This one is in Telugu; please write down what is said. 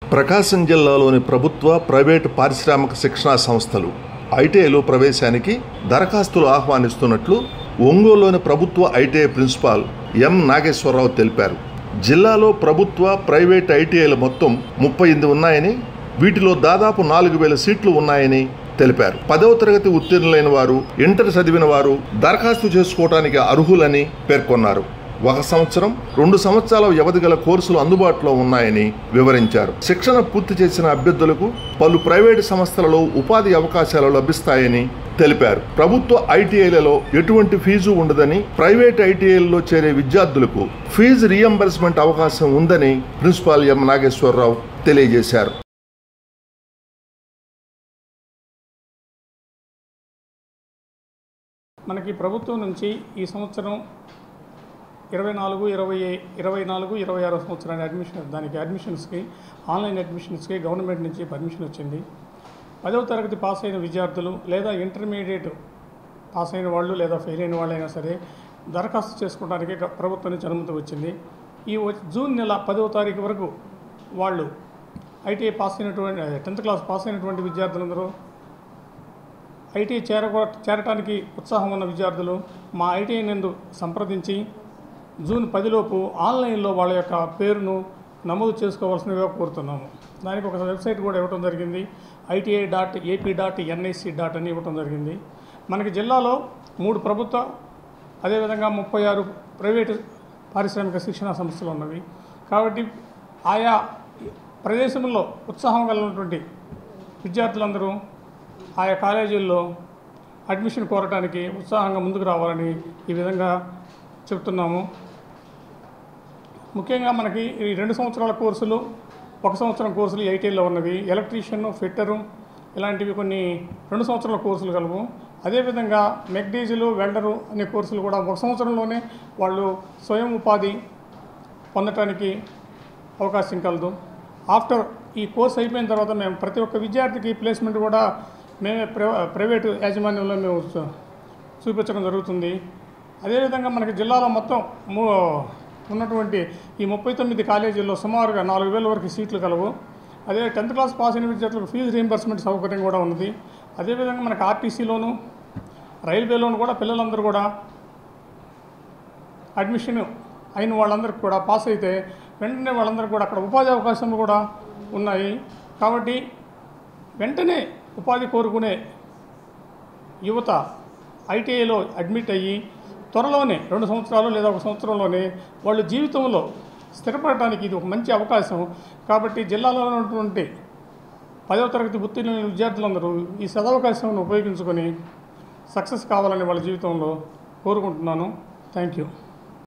ప్రకాశం జిల్లాలోని ప్రభుత్వ ప్రైవేటు పారిశ్రామిక శిక్షణా సంస్థలు ఐటీఐలో ప్రవేశానికి దరఖాస్తులు ఆహ్వానిస్తున్నట్లు ఒంగోలులోని ప్రభుత్వ ఐటీఐ ప్రిన్సిపాల్ ఎం నాగేశ్వరరావు తెలిపారు జిల్లాలో ప్రభుత్వ ప్రైవేట్ ఐటీఐలు మొత్తం ముప్పై ఎనిమిది ఉన్నాయని వీటిలో దాదాపు నాలుగు వేల సీట్లు ఉన్నాయని తెలిపారు పదవ తరగతి ఉత్తీర్ణులైన వారు ఇంటర్ చదివిన వారు దరఖాస్తు చేసుకోవడానికి అర్హులని పేర్కొన్నారు ఒక సంవత్సరం రెండు సంవత్సరాల వ్యవధి గల కోర్సులు అందుబాటులో ఉన్నాయని వివరించారు శిక్షణ పూర్తి చేసిన అభ్యర్థులకు పలు ప్రైవేటు సంస్థలలో ఉపాధి అవకాశాలు లభిస్తాయని తెలిపారు ప్రభుత్వ ఐటీఐలలో ఎటువంటి ఫీజు ఉండదని ప్రైవేట్ ఐటీఐలలో చేరే విద్యార్థులకు ఫీజు రియంబర్స్మెంట్ అవకాశం ఉందని ప్రిన్సిపాల్ ఎం నాగేశ్వరరావు తెలియజేశారు మనకి ప్రభుత్వం నుంచి ఈ సంవత్సరం ఇరవై నాలుగు ఇరవై ఇరవై నాలుగు ఇరవై ఆరో సంవత్సరానికి అడ్మిషన్ దానికి అడ్మిషన్స్కి ఆన్లైన్ అడ్మిషన్స్కి గవర్నమెంట్ నుంచి పర్మిషన్ వచ్చింది పదవ తరగతి పాస్ అయిన విద్యార్థులు లేదా ఇంటర్మీడియట్ పాస్ అయిన వాళ్ళు లేదా ఫెయిల్ అయిన వాళ్ళైనా సరే దరఖాస్తు చేసుకోవడానికి గ- ప్రభుత్వం నుంచి అనుమతి వచ్చింది ఈ వ- జూన్ నెల పదవ తారీఖు వరకు వాళ్ళు ఐటీఐ పాస్ అయినటువంటి టెన్త్ క్లాస్ పాస్ అయినటువంటి విద్యార్థులందరూ ఐటీఐ చేరకో చేరటానికి ఉత్సాహం ఉన్న విద్యార్థులు మా ఐటీఐ నందు సంప్రదించి జూన్ పదిలోపు ఆన్లైన్లో వాళ్ళ యొక్క పేరును నమోదు చేసుకోవాల్సిందిగా కోరుతున్నాము దానికి ఒక వెబ్సైట్ కూడా ఇవ్వడం జరిగింది ITI dot AP dot NIC dot అని ఇవ్వడం జరిగింది మనకి జిల్లాలో మూడు ప్రభుత్వ అదేవిధంగా ముప్పై ఆరు ప్రైవేటు పారిశ్రామిక శిక్షణా సంస్థలు ఉన్నవి కాబట్టి ఆయా ప్రదేశంలో ఉత్సాహం కలిగినటువంటి విద్యార్థులందరూ ఆయా కాలేజీల్లో అడ్మిషన్ కోరటానికి ఉత్సాహంగా ముందుకు రావాలని ఈ విధంగా చెప్తున్నాము ముఖ్యంగా మనకి ఈ రెండు సంవత్సరాల కోర్సులు ఒక సంవత్సరం కోర్సులు ఐటీఐలో ఉన్నవి ఎలక్ట్రీషియన్ ఫిట్టరు ఇలాంటివి కొన్ని రెండు సంవత్సరాల కోర్సులు కలవు అదేవిధంగా మెగ్డీజులు వెల్డరు అనే కోర్సులు కూడా ఒక సంవత్సరంలోనే వాళ్ళు స్వయం ఉపాధి పొందటానికి అవకాశం కలదు ఆఫ్టర్ ఈ కోర్స్ అయిపోయిన తర్వాత మేము ప్రతి ఒక్క విద్యార్థికి ప్లేస్మెంట్ కూడా మేమే ప్రైవే ప్రైవేటు యాజమాన్యంలో మేము చూ- చూపించడం జరుగుతుంది అదేవిధంగా మనకి జిల్లాలో మొత్తం మూ ఉన్నటువంటి ఈ ముప్పై తొమ్మిది కాలేజీల్లో సుమారుగా నాలుగు వేల వరకు సీట్లు కలవు అదే టెన్త్ క్లాస్ పాస్ అయిన విద్యార్థులకు ఫీజు రీంబర్స్మెంట్ సౌకర్యం కూడా ఉన్నది అదేవిధంగా మనకి ఆర్టీసీలోను రైల్వేలోను కూడా పిల్లలందరూ కూడా అడ్మిషన్ అయిన వాళ్ళందరికీ కూడా పాస్ అయితే వెంటనే వాళ్ళందరికీ కూడా అక్కడ ఉపాధి అవకాశాలు కూడా ఉన్నాయి కాబట్టి వెంటనే ఉపాధి కోరుకునే యువత ఐటీఐలో అడ్మిట్ అయ్యి త్వరలోనే రెండు సంవత్సరాలు లేదా ఒక సంవత్సరంలోనే వాళ్ళు జీవితంలో స్థిరపడటానికి ఇది ఒక మంచి అవకాశం కాబట్టి జిల్లాలో ఉన్నటువంటి పదవ తరగతి ఉత్తీర్ణులైన విద్యార్థులందరూ ఈ సదవకాశాన్ని ఉపయోగించుకొని సక్సెస్ కావాలని వాళ్ళ జీవితంలో కోరుకుంటున్నాను థ్యాంక్ యూ